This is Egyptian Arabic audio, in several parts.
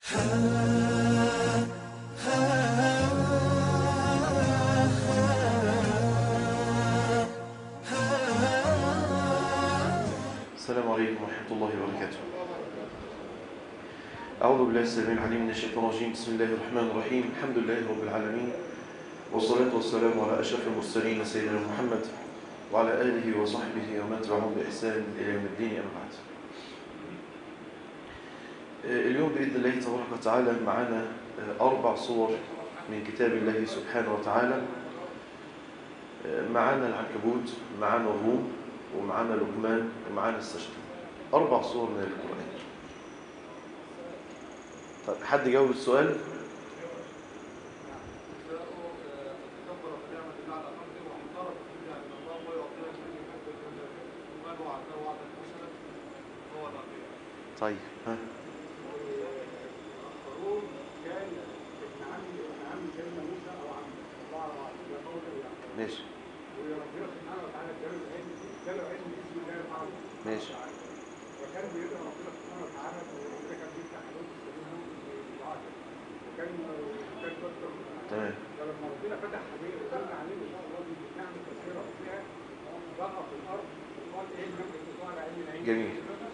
السلام عليكم ورحمة الله وبركاته أعوذ بالله السميع العليم من الشيطان الرجيم بسم الله الرحمن الرحيم الحمد لله رب العالمين والصلاة والسلام على أشرف المرسلين سيدنا محمد وعلى آله وصحبه ومن تبعهم بإحسان إلى يوم الدين أما بعد اليوم بإذن الله تبارك وتعالى معنا أربع صور من كتاب الله سبحانه وتعالى معنا العنكبوت معنا الروم ومعنا لقمان ومعنا السجدة أربع صور من القرآن طيب حد جاوب السؤال طيب ها ماشي ماشي وكان بيدعو ربنا سبحانه وتعالى وده كان بيفتح حدود السبيل الدعاء وكان كان دكتور تمام فلما ربنا فتح عليه وقال عليه ان شاء الله دي نعمه كثيره فيها ضغط في الارض وقال ايه نعمه الدعاء على علم العلم جميل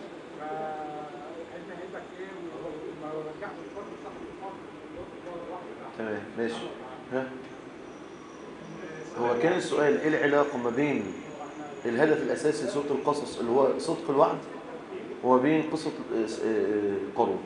فعلم عندك ايه ما رجعت الفرد صاحب الفرد تمام ماشي ها هو كان السؤال ايه العلاقة ما بين الهدف الأساسي لسورة القصص اللي هو صدق الوعد وما بين قصة قارون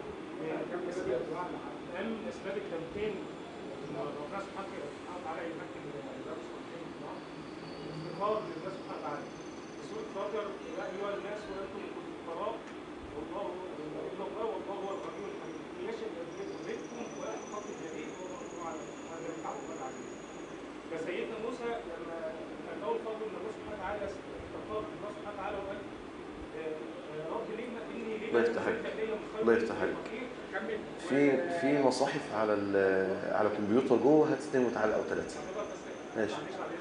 لان اسباب التمكين ان ربنا سبحانه وتعالى يمكن الناس استقرار لله سبحانه وتعالى سوره فاطر يا ايها الناس وانتم الفقراء والله الا الله والله هو الغني الحميد يشهد يذكركم ويأتي فضل جديد وهذا يتعبد الله العزيز فسيدنا موسى لما كان اول فضل من الله سبحانه وتعالى استغفر الله سبحانه وتعالى وقال رب لما اني لما الله يفتح عليك. الله يفتح عليك. كمل في في مصاحف على ال- على الكمبيوتر جوه هات اثنين وتعالى او ثلاثة ماشي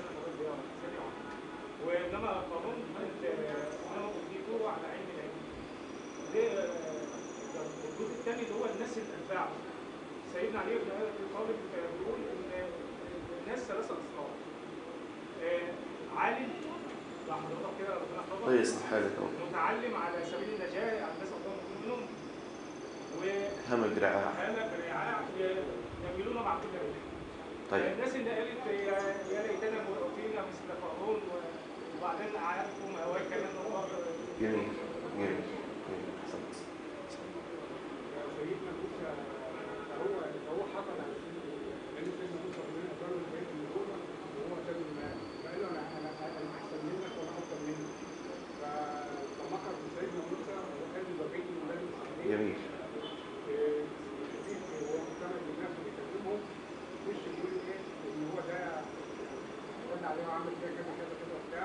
وانما قانون انما اوتيته على علم العلم ده الجزء الثاني اللي هو الناس الانفاع سيدنا علي بن ابي طالب بيقول ان الناس ثلاثه اصناف عالم ده حضرتك كده ربنا الله حفظك يصلح حالك اهو متعلم على سبيل النجاه على الناس الله منهم و همج رعاع حالة برعاع يميلون مع كل رجل طيب الناس اللي قالت يا يا ليتنا أوتينا مثل قارون و- وبعدين عارفوا ما هو كان الله جميل جميل جميل أحسنت. سيدنا موسى هو هو حصل على سيدنا سيدنا موسى ربنا اداله البيت اللي هو وهو سيد المال فقال له انا انا انا احسن منك وانا افضل منك فمكر سيدنا موسى وكان بقيه من بني اسرائيل جميل مش يقول ايه ان هو ده رد عليه وعمل كده كده كده كده وبتاع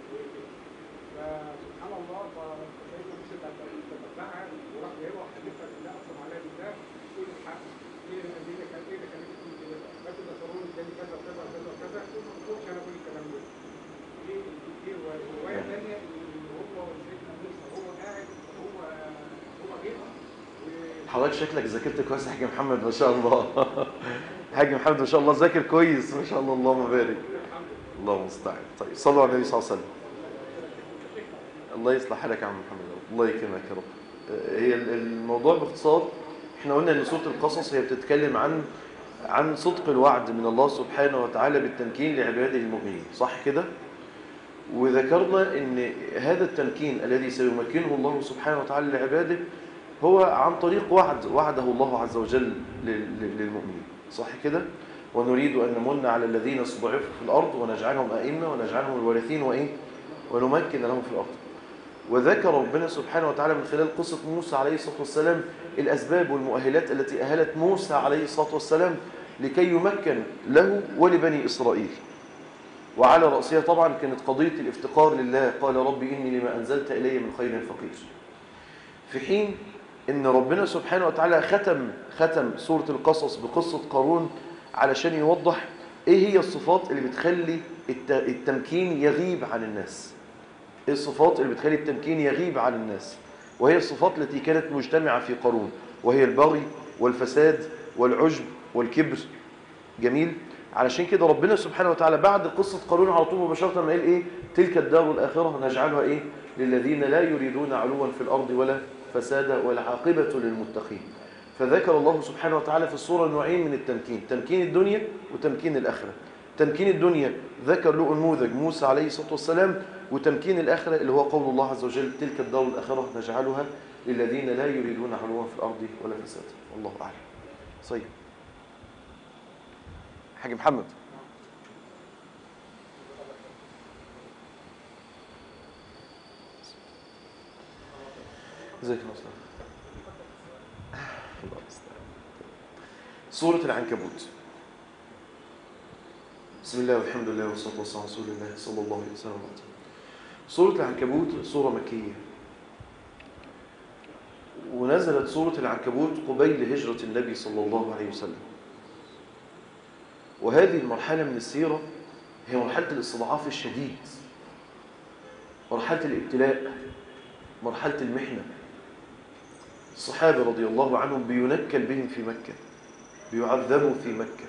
فسبحان الله فسيدنا موسى تتبعها وراح جايبها وحديثها بالله اقسم عليها بالله تقول الحق ايه اللي اللي كان ايه اللي كان تقول كده بس ده قانون الثاني كذا وكذا وكذا وكذا مش انا اقول الكلام ده ايه ايه وروايه ثانيه ان هو سيدنا موسى هو قاعد هو هو جه حضرتك شكلك ذاكرت كويس يا حاج محمد ما شاء الله حاج محمد ما شاء الله ذاكر كويس ما شاء الله اللهم بارك الله المستعان طيب صلوا على النبي صلى الله عليه وسلم الله يصلح حالك يا عم محمد الله يكرمك يا رب آه، هي ال- الموضوع باختصار احنا قلنا ان سوره القصص هي بتتكلم عن عن صدق الوعد من الله سبحانه وتعالى بالتمكين لعباده المؤمنين صح كده وذكرنا ان هذا التمكين الذي سيمكنه الله سبحانه وتعالى لعباده هو عن طريق وعد وعده الله عز وجل لل- لل- للمؤمنين صح كده ونريد أن نمن على الذين استضعفوا في الأرض ونجعلهم أئمة ونجعلهم الوارثين وإيه ونمكن لهم في الأرض وذكر ربنا سبحانه وتعالى من خلال قصة موسى عليه الصلاة والسلام الأسباب والمؤهلات التي أهلت موسى عليه الصلاة والسلام لكي يمكن له ولبني إسرائيل وعلى رأسها طبعا كانت قضية الافتقار لله قال رب إني لما أنزلت إلي من خير فقير في حين ان ربنا سبحانه وتعالى ختم ختم سورة القصص بقصة قارون علشان يوضح ايه هي الصفات اللي بتخلي الت- التمكين يغيب عن الناس ايه الصفات اللي بتخلي التمكين يغيب عن الناس وهي الصفات التي كانت مجتمعة في قارون وهي البغي والفساد والعجب والكبر جميل علشان كده ربنا سبحانه وتعالى بعد قصة قارون على طول مباشرة ما قال ايه تلك الدار الآخرة نجعلها ايه للذين لا يريدون علوا في الأرض ولا فسادا والعاقبة للمتقين فذكر الله سبحانه وتعالى في الصورة نوعين من التمكين تمكين الدنيا وتمكين الآخرة تمكين الدنيا ذكر له نموذج موسى عليه الصلاة والسلام وتمكين الآخرة اللي هو قول الله عز وجل تلك الدار الآخرة نجعلها للذين لا يريدون علوا في الأرض ولا فسادا والله أعلم صيب حاج محمد ازيك يا مصطفى الله المستعان. سورة العنكبوت بسم الله والحمد لله والصلاة والسلام على رسول الله صلى الله عليه وسلم سورة العنكبوت سورة مكية ونزلت سورة العنكبوت قبيل هجرة النبي صلى الله عليه وسلم وهذه المرحلة من السيرة هي مرحلة الاستضعاف الشديد مرحلة الابتلاء مرحلة المحنة الصحابة رضي الله عنهم بينكل بهم في مكة بيعذبوا في مكة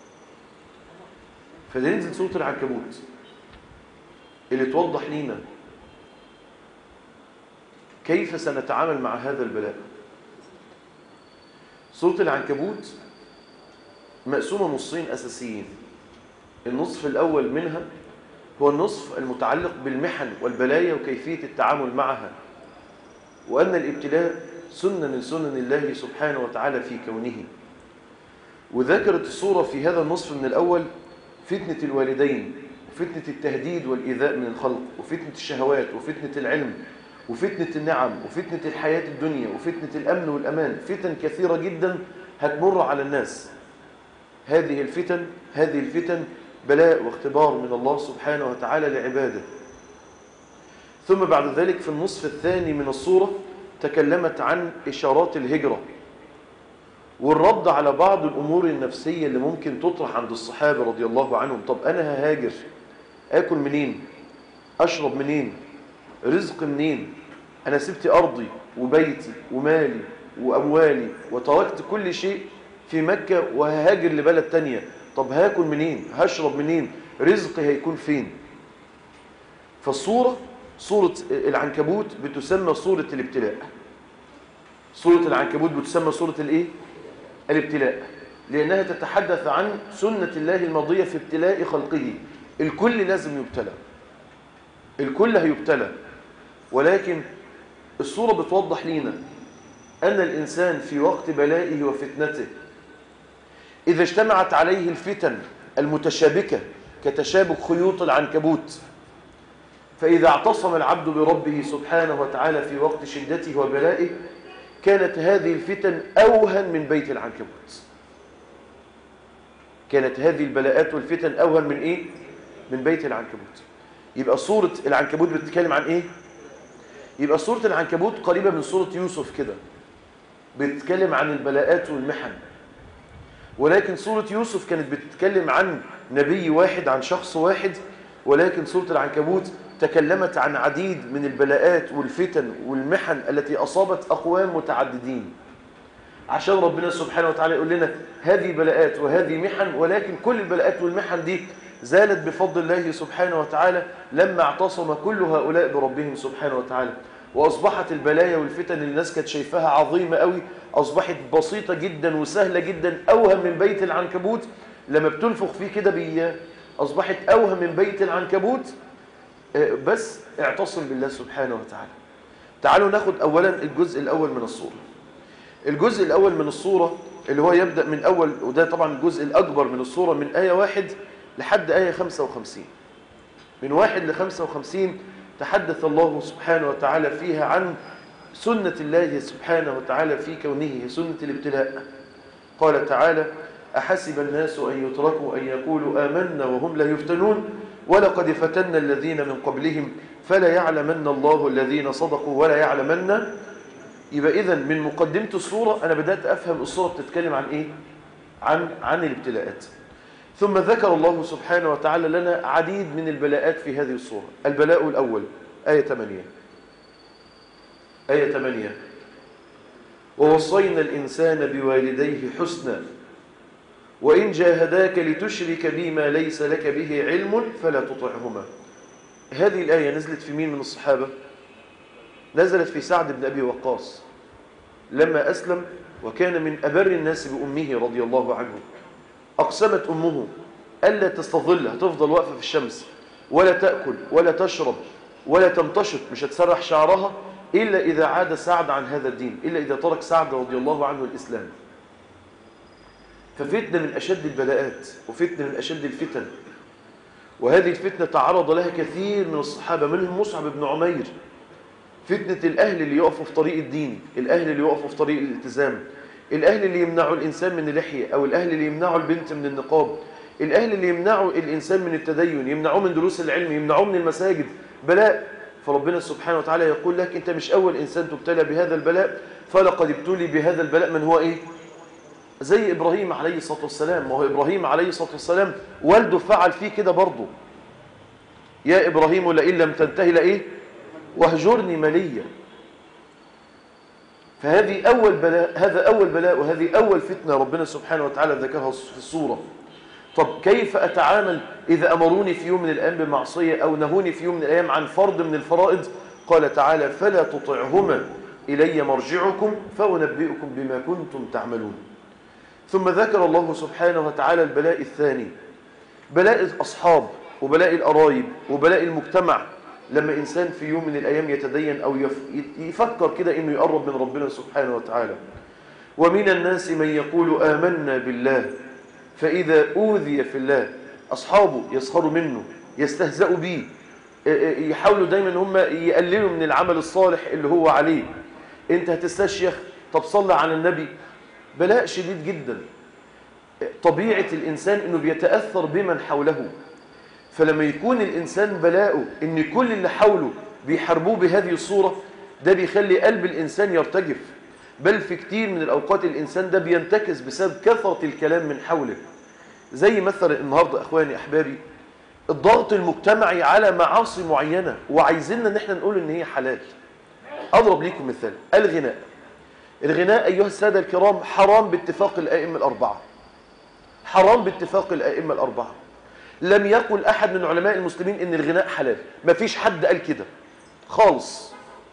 فننزل سورة العنكبوت اللي توضح لينا كيف سنتعامل مع هذا البلاء سورة العنكبوت مقسومة نصين أساسيين النصف الأول منها هو النصف المتعلق بالمحن والبلايا وكيفية التعامل معها وأن الابتلاء سنة من سنن الله سبحانه وتعالى في كونه وذكرت الصورة في هذا النصف من الأول فتنة الوالدين وفتنة التهديد والإيذاء من الخلق وفتنة الشهوات وفتنة العلم وفتنة النعم وفتنة الحياة الدنيا وفتنة الأمن والأمان فتن كثيرة جدا هتمر على الناس هذه الفتن هذه الفتن بلاء واختبار من الله سبحانه وتعالى لعباده ثم بعد ذلك في النصف الثاني من الصورة تكلمت عن إشارات الهجرة والرد على بعض الأمور النفسية اللي ممكن تطرح عند الصحابة رضي الله عنهم طب أنا ههاجر آكل منين أشرب منين رزق منين أنا سبت أرضي وبيتي ومالي وأموالي وتركت كل شيء في مكة وههاجر لبلد تانية طب هاكل منين هشرب منين رزقي هيكون فين فالصورة صورة العنكبوت بتسمى صورة الابتلاء صورة العنكبوت بتسمى صورة الايه الابتلاء لأنها تتحدث عن سنة الله الماضية في ابتلاء خلقه الكل لازم يبتلى الكل هيبتلى ولكن الصورة بتوضح لنا أن الإنسان في وقت بلائه وفتنته إذا اجتمعت عليه الفتن المتشابكة كتشابك خيوط العنكبوت فإذا اعتصم العبد بربه سبحانه وتعالى في وقت شدته وبلائه كانت هذه الفتن أوهن من بيت العنكبوت كانت هذه البلاءات والفتن أوهن من إيه؟ من بيت العنكبوت يبقى صورة العنكبوت بتتكلم عن إيه؟ يبقى صورة العنكبوت قريبة من صورة يوسف كده بتتكلم عن البلاءات والمحن ولكن صورة يوسف كانت بتتكلم عن نبي واحد عن شخص واحد ولكن سورة العنكبوت تكلمت عن عديد من البلاءات والفتن والمحن التي أصابت أقوام متعددين عشان ربنا سبحانه وتعالى يقول لنا هذه بلاءات وهذه محن ولكن كل البلاءات والمحن دي زالت بفضل الله سبحانه وتعالى لما اعتصم كل هؤلاء بربهم سبحانه وتعالى وأصبحت البلايا والفتن اللي الناس كانت شايفاها عظيمة قوي أصبحت بسيطة جدا وسهلة جدا أوهم من بيت العنكبوت لما بتنفخ فيه كده بي أصبحت أوهم من بيت العنكبوت بس اعتصم بالله سبحانه وتعالى تعالوا ناخد أولا الجزء الأول من الصورة الجزء الأول من الصورة اللي هو يبدأ من أول وده طبعا الجزء الأكبر من الصورة من آية واحد لحد آية 55 من واحد ل 55 تحدث الله سبحانه وتعالى فيها عن سنة الله سبحانه وتعالى في كونه سنة الابتلاء قال تعالى أحسب الناس أن يتركوا أن يقولوا آمنا وهم لا يفتنون ولقد فتنا الذين من قبلهم فلا يعلمن الله الذين صدقوا ولا يعلمن يبقى إذا من مقدمة الصورة أنا بدأت أفهم الصورة بتتكلم عن إيه؟ عن عن الابتلاءات ثم ذكر الله سبحانه وتعالى لنا عديد من البلاءات في هذه الصورة البلاء الأول آية 8 آية 8 ووصينا الإنسان بوالديه حسنا وإن جاهداك لتشرك بي ما ليس لك به علم فلا تطعهما هذه الآية نزلت في مين من الصحابة نزلت في سعد بن أبي وقاص لما أسلم وكان من أبر الناس بأمه رضي الله عنه أقسمت أمه ألا تستظل هتفضل واقفة في الشمس ولا تأكل ولا تشرب ولا تمتشط مش هتسرح شعرها إلا إذا عاد سعد عن هذا الدين إلا إذا ترك سعد رضي الله عنه الإسلام ففتنة من أشد البلاءات وفتنة من أشد الفتن وهذه الفتنة تعرض لها كثير من الصحابة منهم مصعب بن عمير فتنة الأهل اللي يقفوا في طريق الدين الأهل اللي يقفوا في طريق الالتزام الأهل اللي يمنعوا الإنسان من اللحية أو الأهل اللي يمنعوا البنت من النقاب الأهل اللي يمنعوا الإنسان من التدين يمنعوه من دروس العلم يمنعوه من المساجد بلاء فربنا سبحانه وتعالى يقول لك أنت مش أول إنسان تبتلى بهذا البلاء فلقد ابتلي بهذا البلاء من هو إيه زي إبراهيم عليه الصلاة والسلام ما هو إبراهيم عليه الصلاة والسلام والده فعل فيه كده برضه يا إبراهيم لئن لم تنتهي لإيه واهجرني مليا فهذه أول بلاء هذا أول بلاء وهذه أول فتنة ربنا سبحانه وتعالى ذكرها في الصورة طب كيف أتعامل إذا أمروني في يوم من الأيام بمعصية أو نهوني في يوم من الأيام عن فرض من الفرائض قال تعالى فلا تطعهما إلي مرجعكم فأنبئكم بما كنتم تعملون ثم ذكر الله سبحانه وتعالى البلاء الثاني بلاء الأصحاب وبلاء الأرايب وبلاء المجتمع لما إنسان في يوم من الأيام يتدين أو يفكر كده إنه يقرب من ربنا سبحانه وتعالى ومن الناس من يقول آمنا بالله فإذا أوذي في الله أصحابه يسخروا منه يستهزأوا به يحاولوا دايما هم يقللوا من العمل الصالح اللي هو عليه انت هتستشيخ طب صلى على النبي بلاء شديد جدا طبيعة الإنسان أنه بيتأثر بمن حوله فلما يكون الإنسان بلاءه أن كل اللي حوله بيحاربوه بهذه الصورة ده بيخلي قلب الإنسان يرتجف بل في كتير من الأوقات الإنسان ده بينتكس بسبب كثرة الكلام من حوله زي مثلا النهاردة أخواني أحبابي الضغط المجتمعي على معاصي معينة وعايزيننا ان احنا نقول ان هي حلال اضرب ليكم مثال الغناء الغناء ايها السادة الكرام حرام باتفاق الائمة الاربعة حرام باتفاق الائمة الاربعة لم يقل احد من علماء المسلمين ان الغناء حلال ما فيش حد قال كده خالص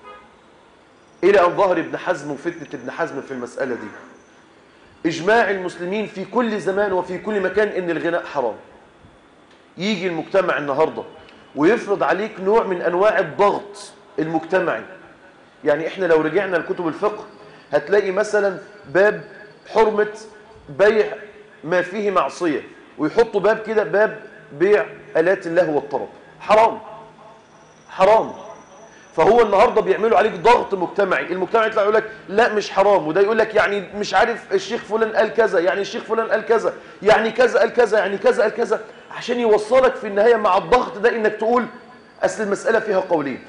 الى ان ظهر ابن حزم وفتنة ابن حزم في المسألة دي اجماع المسلمين في كل زمان وفي كل مكان ان الغناء حرام يجي المجتمع النهاردة ويفرض عليك نوع من أنواع الضغط المجتمعي يعني إحنا لو رجعنا لكتب الفقه هتلاقي مثلا باب حرمة بيع ما فيه معصية ويحطوا باب كده باب بيع آلات اللهو والطرب حرام حرام فهو النهاردة بيعملوا عليك ضغط مجتمعي المجتمع يطلع يقول لك لا مش حرام وده يقول لك يعني مش عارف الشيخ فلان قال كذا يعني الشيخ فلان قال كذا يعني كذا قال كذا يعني كذا قال كذا عشان يوصلك في النهاية مع الضغط ده انك تقول اصل المسألة فيها قولين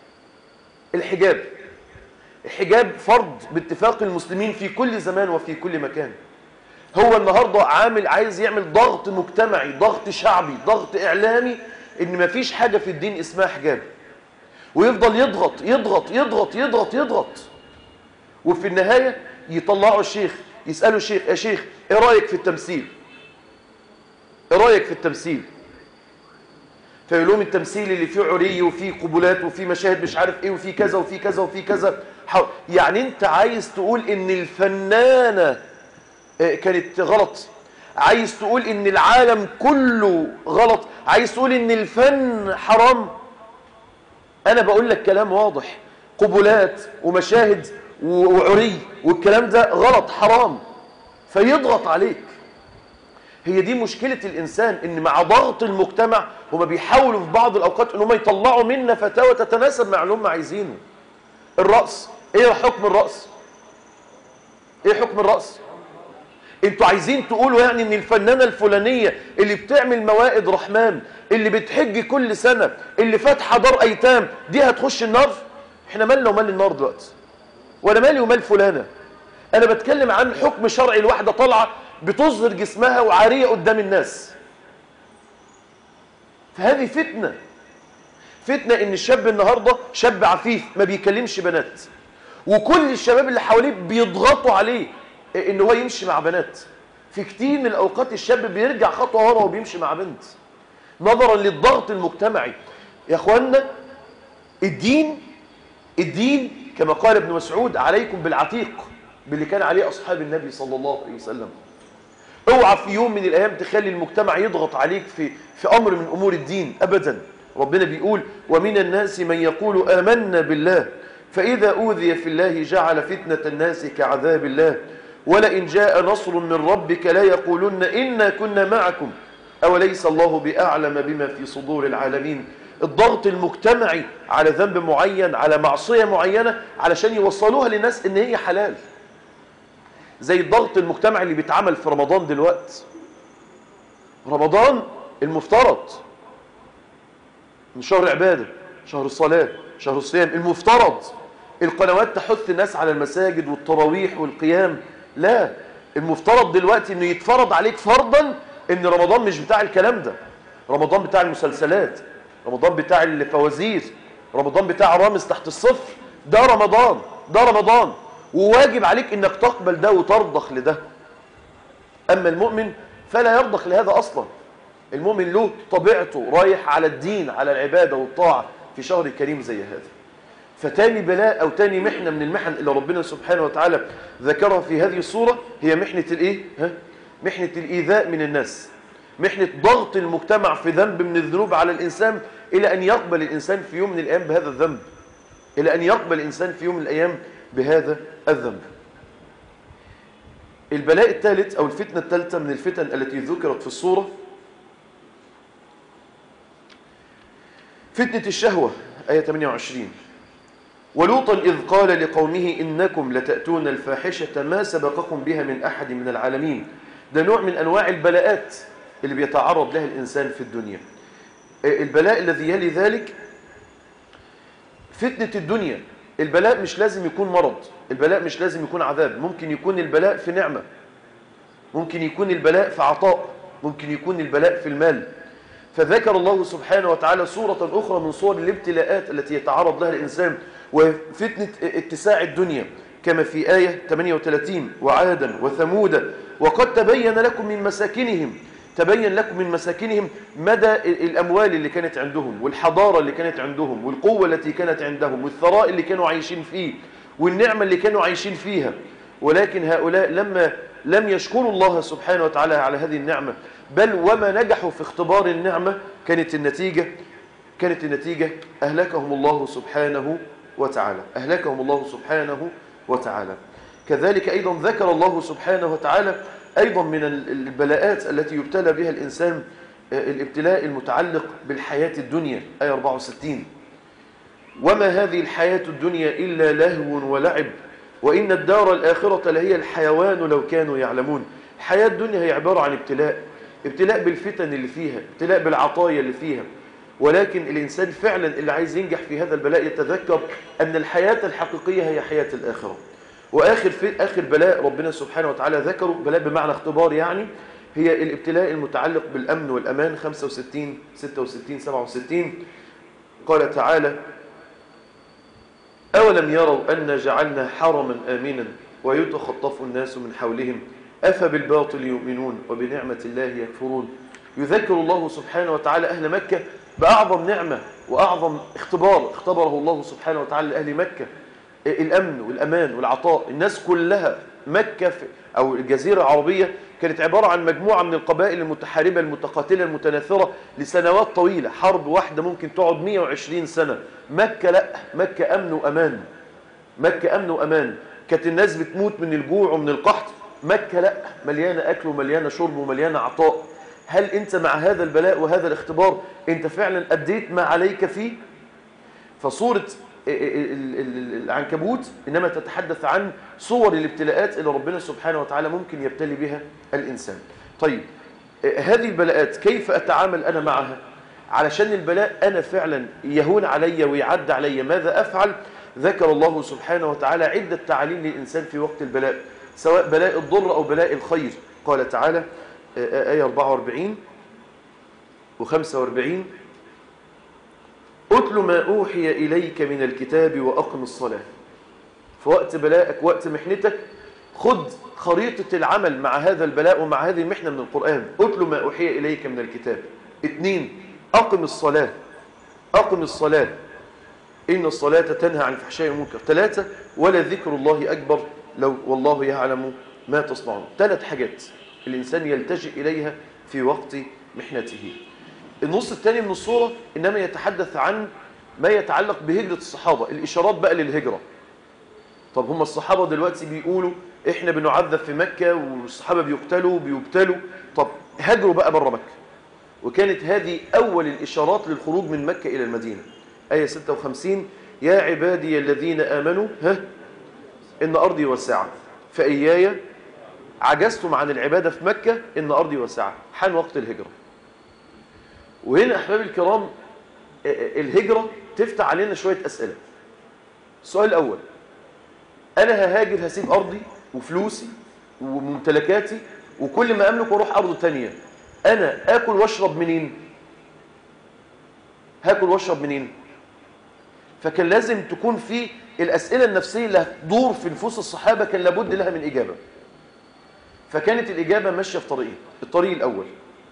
الحجاب الحجاب فرض باتفاق المسلمين في كل زمان وفي كل مكان هو النهاردة عامل عايز يعمل ضغط مجتمعي ضغط شعبي ضغط اعلامي ان مفيش حاجة في الدين اسمها حجاب ويفضل يضغط يضغط يضغط يضغط يضغط وفي النهاية يطلعوا الشيخ يسألوا الشيخ يا شيخ ايه رأيك في التمثيل ايه رايك في التمثيل فيقول لهم التمثيل اللي فيه عري وفيه قبلات وفيه مشاهد مش عارف ايه وفيه كذا وفيه كذا وفيه كذا يعني انت عايز تقول ان الفنانة كانت غلط عايز تقول ان العالم كله غلط عايز تقول ان الفن حرام انا بقول لك كلام واضح قبلات ومشاهد وعري والكلام ده غلط حرام فيضغط عليك هي دي مشكلة الإنسان إن مع ضغط المجتمع هما بيحاولوا في بعض الأوقات إن هم يطلعوا منا فتاوى تتناسب مع اللي هم عايزينه الرأس إيه حكم الرأس إيه حكم الرأس انتوا عايزين تقولوا يعني ان الفنانة الفلانية اللي بتعمل موائد رحمن اللي بتحج كل سنة اللي فاتحة دار ايتام دي هتخش النار احنا مالنا ومال النار دلوقتي ولا مالي ومال فلانة انا بتكلم عن حكم شرعي الواحدة طالعة بتظهر جسمها وعارية قدام الناس فهذه فتنة فتنة ان الشاب النهاردة شاب عفيف ما بيكلمش بنات وكل الشباب اللي حواليه بيضغطوا عليه ان هو يمشي مع بنات في كتير من الاوقات الشاب بيرجع خطوه ورا وبيمشي مع بنت نظرا للضغط المجتمعي يا اخوانا الدين الدين كما قال ابن مسعود عليكم بالعتيق باللي كان عليه اصحاب النبي صلى الله عليه وسلم اوعى في يوم من الايام تخلي المجتمع يضغط عليك في في امر من امور الدين ابدا ربنا بيقول ومن الناس من يقول آمنا بالله فإذا أوذي في الله جعل فتنة الناس كعذاب الله ولئن جاء نصر من ربك لا يقولن إنا كنا معكم أوليس الله بأعلم بما في صدور العالمين الضغط المجتمعي على ذنب معين على معصية معينة علشان يوصلوها للناس إن هي حلال زي الضغط المجتمعي اللي بيتعمل في رمضان دلوقتي رمضان المفترض من شهر عبادة شهر الصلاة شهر الصيام المفترض القنوات تحث الناس على المساجد والتراويح والقيام لا المفترض دلوقتي انه يتفرض عليك فرضا ان رمضان مش بتاع الكلام ده رمضان بتاع المسلسلات رمضان بتاع الفوازير رمضان بتاع رامز تحت الصفر ده رمضان ده رمضان وواجب عليك انك تقبل ده وترضخ لده اما المؤمن فلا يرضخ لهذا اصلا المؤمن له طبيعته رايح على الدين على العبادة والطاعة في شهر كريم زي هذا فتاني بلاء أو تاني محنة من المحن اللي ربنا سبحانه وتعالى ذكرها في هذه الصورة هي محنة الإيه؟ ها؟ محنة الإيذاء من الناس محنة ضغط المجتمع في ذنب من الذنوب على الإنسان إلى أن يقبل الإنسان في يوم من الأيام بهذا الذنب إلى أن يقبل الإنسان في يوم من الأيام بهذا الذنب البلاء الثالث أو الفتنة الثالثة من الفتن التي ذكرت في الصورة فتنة الشهوة آية 28 ولوطا إذ قال لقومه إنكم لتأتون الفاحشة ما سبقكم بها من أحد من العالمين ده نوع من أنواع البلاءات اللي بيتعرض لها الإنسان في الدنيا البلاء الذي يلي ذلك فتنة الدنيا البلاء مش لازم يكون مرض البلاء مش لازم يكون عذاب ممكن يكون البلاء في نعمة ممكن يكون البلاء في عطاء ممكن يكون البلاء في المال فذكر الله سبحانه وتعالى صورة أخرى من صور الابتلاءات التي يتعرض لها الإنسان وفتنة اتساع الدنيا كما في آية 38 وعادا وثمودا وقد تبين لكم من مساكنهم تبين لكم من مساكنهم مدى الأموال اللي كانت عندهم والحضارة اللي كانت عندهم والقوة التي كانت عندهم والثراء اللي كانوا عايشين فيه والنعمة اللي كانوا عايشين فيها ولكن هؤلاء لما لم يشكروا الله سبحانه وتعالى على هذه النعمة بل وما نجحوا في اختبار النعمة كانت النتيجة كانت النتيجة أهلكهم الله سبحانه وتعالى أهلكهم الله سبحانه وتعالى كذلك أيضا ذكر الله سبحانه وتعالى أيضا من البلاءات التي يبتلى بها الإنسان الابتلاء المتعلق بالحياة الدنيا آية 64 وما هذه الحياة الدنيا إلا لهو ولعب وإن الدار الآخرة لهي الحيوان لو كانوا يعلمون الحياة الدنيا هي عبارة عن ابتلاء ابتلاء بالفتن اللي فيها ابتلاء بالعطايا اللي فيها ولكن الإنسان فعلا اللي عايز ينجح في هذا البلاء يتذكر أن الحياة الحقيقية هي حياة الآخرة وآخر في آخر بلاء ربنا سبحانه وتعالى ذكره بلاء بمعنى اختبار يعني هي الابتلاء المتعلق بالأمن والأمان 65 66 67 قال تعالى أولم يروا أن جعلنا حرما آمنا ويتخطف الناس من حولهم أفبالباطل يؤمنون وبنعمة الله يكفرون يذكر الله سبحانه وتعالى أهل مكة بأعظم نعمة وأعظم اختبار اختبره الله سبحانه وتعالى لأهل مكة الأمن والأمان والعطاء الناس كلها مكة أو الجزيرة العربية كانت عبارة عن مجموعة من القبائل المتحاربة المتقاتلة المتناثرة لسنوات طويلة حرب واحدة ممكن تقعد 120 سنة مكة لا مكة أمن وأمان مكة أمن وأمان كانت الناس بتموت من الجوع ومن القحط مكة لا مليانة أكل ومليانة شرب ومليانة عطاء هل أنت مع هذا البلاء وهذا الاختبار أنت فعلا أديت ما عليك فيه فصورة العنكبوت إنما تتحدث عن صور الابتلاءات اللي ربنا سبحانه وتعالى ممكن يبتلي بها الإنسان طيب هذه البلاءات كيف أتعامل أنا معها علشان البلاء أنا فعلا يهون علي ويعد علي ماذا أفعل ذكر الله سبحانه وتعالى عدة تعاليم للإنسان في وقت البلاء سواء بلاء الضر أو بلاء الخير قال تعالى آية 44 و45 أتل ما أوحي إليك من الكتاب وأقم الصلاة في وقت بلائك وقت محنتك خد خريطة العمل مع هذا البلاء ومع هذه المحنة من القرآن اتل ما أوحي إليك من الكتاب اثنين أقم الصلاة أقم الصلاة إن الصلاة تنهى عن الفحشاء والمنكر ثلاثة ولا ذكر الله أكبر لو والله يعلم ما تصنعون ثلاث حاجات الإنسان يلتجئ إليها في وقت محنته النص الثاني من الصورة إنما يتحدث عن ما يتعلق بهجرة الصحابة الإشارات بقى للهجرة طب هم الصحابة دلوقتي بيقولوا إحنا بنعذب في مكة والصحابة بيقتلوا بيبتلوا طب هاجروا بقى بره مكة وكانت هذه أول الإشارات للخروج من مكة إلى المدينة آية 56 يا عبادي الذين آمنوا ها إن أرضي واسعة فإياي عجزتم عن العبادة في مكة إن أرضي واسعة حان وقت الهجرة وهنا أحبابي الكرام الهجرة تفتح علينا شوية أسئلة السؤال الأول أنا ههاجر هسيب أرضي وفلوسي وممتلكاتي وكل ما أملك وأروح أرض تانية أنا آكل وأشرب منين هاكل وأشرب منين فكان لازم تكون في الأسئلة النفسية اللي هتدور في نفوس الصحابة كان لابد لها من إجابة فكانت الإجابة ماشية في طريقين الطريق الأول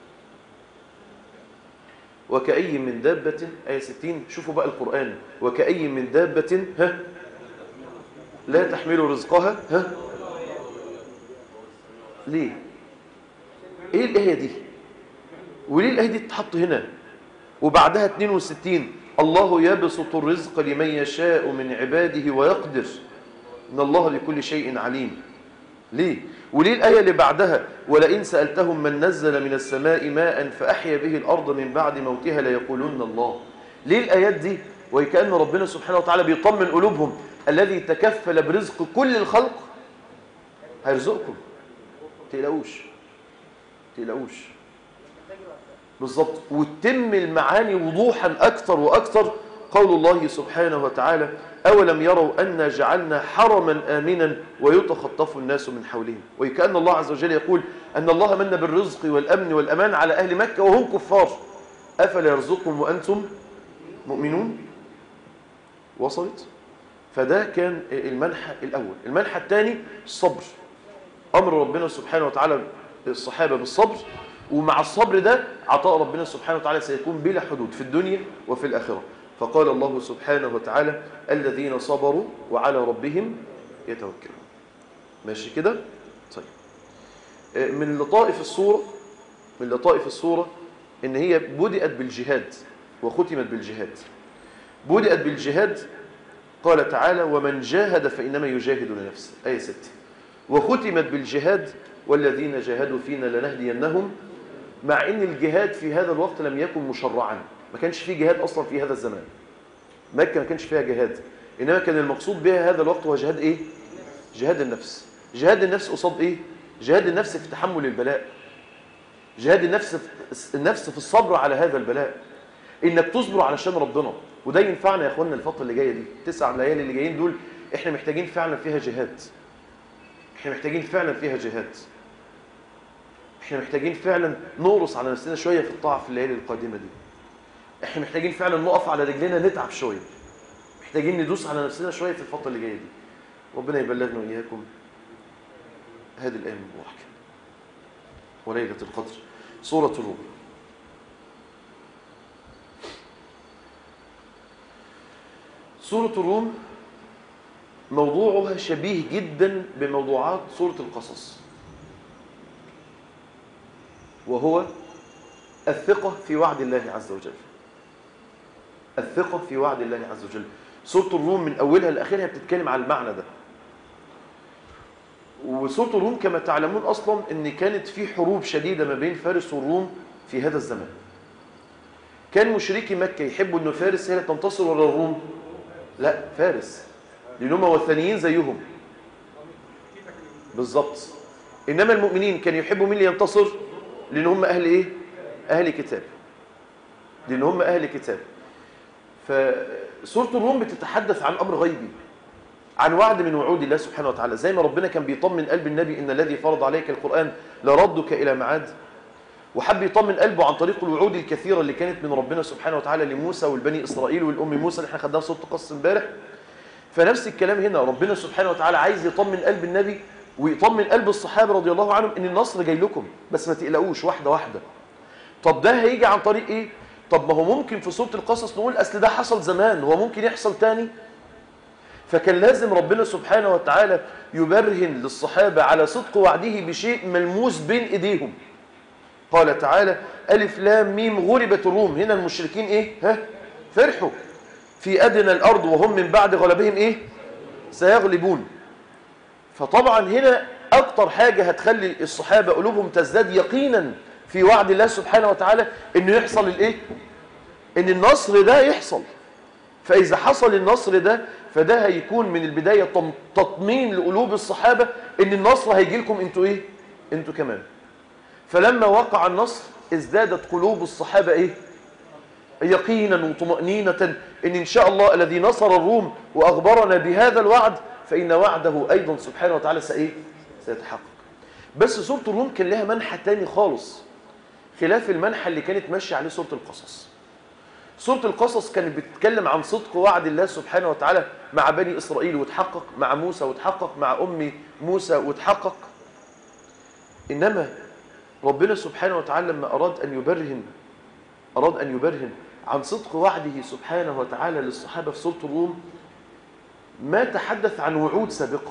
وكأي من دابة آية 60 شوفوا بقى القرآن وكأي من دابة ها لا تحمل رزقها ها ليه ايه الآية دي وليه الآية دي تتحط هنا وبعدها 62 الله يبسط الرزق لمن يشاء من عباده ويقدر إن الله لكل شيء عليم ليه وليه الآية اللي بعدها ولئن سألتهم من نزل من السماء ماء فأحيا به الأرض من بعد موتها ليقولون الله ليه الآيات دي وكأن ربنا سبحانه وتعالى بيطمن قلوبهم الذي تكفل برزق كل الخلق هيرزقكم تقلقوش تقلقوش بالظبط وتتم المعاني وضوحا أكثر وأكثر قول الله سبحانه وتعالى أولم يروا أن جعلنا حرما آمنا ويتخطف الناس من حولهم وكأن الله عز وجل يقول أن الله من بالرزق والأمن والأمان على أهل مكة وهم كفار أفلا يرزقهم وأنتم مؤمنون وصلت فده كان المنحى الأول المنحى الثاني الصبر أمر ربنا سبحانه وتعالى الصحابة بالصبر ومع الصبر ده عطاء ربنا سبحانه وتعالى سيكون بلا حدود في الدنيا وفي الآخرة فقال الله سبحانه وتعالى الذين صبروا وعلى ربهم يتوكلون ماشي كده طيب من لطائف الصورة من لطائف الصورة ان هي بدأت بالجهاد وختمت بالجهاد بدأت بالجهاد قال تعالى ومن جاهد فإنما يجاهد لنفسه آية 6 وختمت بالجهاد والذين جاهدوا فينا لنهدينهم مع ان الجهاد في هذا الوقت لم يكن مشرعا ما كانش فيه جهاد اصلا في هذا الزمان مكه ما كانش فيها جهاد انما كان المقصود بها هذا الوقت هو جهاد ايه جهاد النفس جهاد النفس قصاد ايه جهاد النفس في تحمل البلاء جهاد النفس في النفس في الصبر على هذا البلاء انك تصبر علشان ربنا وده ينفعنا يا اخوانا الفتره اللي جايه دي تسع ليالي اللي جايين دول احنا محتاجين فعلا فيها جهاد احنا محتاجين فعلا فيها جهاد احنا محتاجين فعلا نقرص على نفسنا شويه في الطاعه في الليالي القادمه دي احنا محتاجين فعلا نقف على رجلنا نتعب شويه محتاجين ندوس على نفسنا شويه في الفتره اللي جايه دي ربنا يبلغنا واياكم هذه الايام المباركه وليله القدر سوره الروم سوره الروم موضوعها شبيه جدا بموضوعات سوره القصص وهو الثقة في وعد الله عز وجل الثقة في وعد الله عز وجل سورة الروم من أولها لآخرها بتتكلم على المعنى ده وسورة الروم كما تعلمون أصلا أن كانت في حروب شديدة ما بين فارس والروم في هذا الزمان كان مشركي مكة يحبوا أن فارس هي اللي تنتصر ولا الروم لا فارس لأنهم وثنيين زيهم بالظبط إنما المؤمنين كانوا يحبوا مين اللي ينتصر لأن هم أهل إيه؟ أهل كتاب لأن هم أهل كتاب فسورة الروم بتتحدث عن أمر غيبي عن وعد من وعود الله سبحانه وتعالى زي ما ربنا كان بيطمن قلب النبي إن الذي فرض عليك القرآن لردك إلى معاد وحب يطمن قلبه عن طريق الوعود الكثيرة اللي كانت من ربنا سبحانه وتعالى لموسى والبني إسرائيل والأم موسى اللي احنا خدناها سورة قص امبارح فنفس الكلام هنا ربنا سبحانه وتعالى عايز يطمن قلب النبي ويطمن قلب الصحابة رضي الله عنهم ان النصر جاي لكم بس ما تقلقوش واحدة واحدة طب ده هيجي عن طريق ايه طب ما هو ممكن في سورة القصص نقول اصل ده حصل زمان هو ممكن يحصل تاني فكان لازم ربنا سبحانه وتعالى يبرهن للصحابة على صدق وعده بشيء ملموس بين ايديهم قال تعالى ألف لام ميم غلبت الروم هنا المشركين ايه ها فرحوا في أدنى الأرض وهم من بعد غلبهم ايه سيغلبون فطبعا هنا أكتر حاجة هتخلي الصحابة قلوبهم تزداد يقينا في وعد الله سبحانه وتعالى انه يحصل الايه ان النصر ده يحصل فإذا حصل النصر ده فده هيكون من البداية تم- تطمين لقلوب الصحابة ان النصر هيجي لكم انتوا ايه انتوا كمان فلما وقع النصر ازدادت قلوب الصحابة ايه يقينا وطمأنينة ان ان شاء الله الذي نصر الروم واخبرنا بهذا الوعد فان وعده ايضا سبحانه وتعالى سايه سيتحقق بس سورة الروم كان لها منحى تاني خالص خلاف المنحى اللي كانت ماشية عليه سورة القصص سورة القصص كانت بتتكلم عن صدق وعد الله سبحانه وتعالى مع بني إسرائيل وتحقق مع موسى وتحقق مع أم موسى وتحقق إنما ربنا سبحانه وتعالى لما أراد أن يبرهن أراد أن يبرهن عن صدق وعده سبحانه وتعالى للصحابة في سورة الروم ما تحدث عن وعود سابقة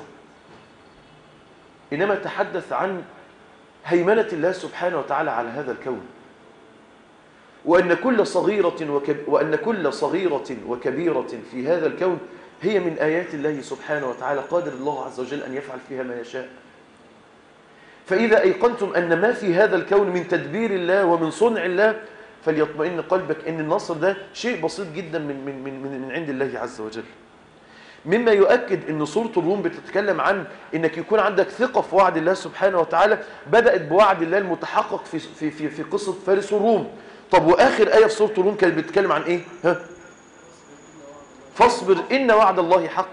إنما تحدث عن هيمنة الله سبحانه وتعالى على هذا الكون وأن كل صغيرة وكب... وأن كل صغيرة وكبيرة في هذا الكون هي من آيات الله سبحانه وتعالى قادر الله عز وجل أن يفعل فيها ما يشاء فإذا أيقنتم أن ما في هذا الكون من تدبير الله ومن صنع الله فليطمئن قلبك أن النصر ده شيء بسيط جدا من, من, من, من, من عند الله عز وجل مما يؤكد أن سورة الروم بتتكلم عن أنك يكون عندك ثقة في وعد الله سبحانه وتعالى بدأت بوعد الله المتحقق في, في, في, في قصة فارس الروم طب وآخر آية في سورة الروم كانت بتتكلم عن إيه؟ ها؟ فاصبر إن وعد الله حق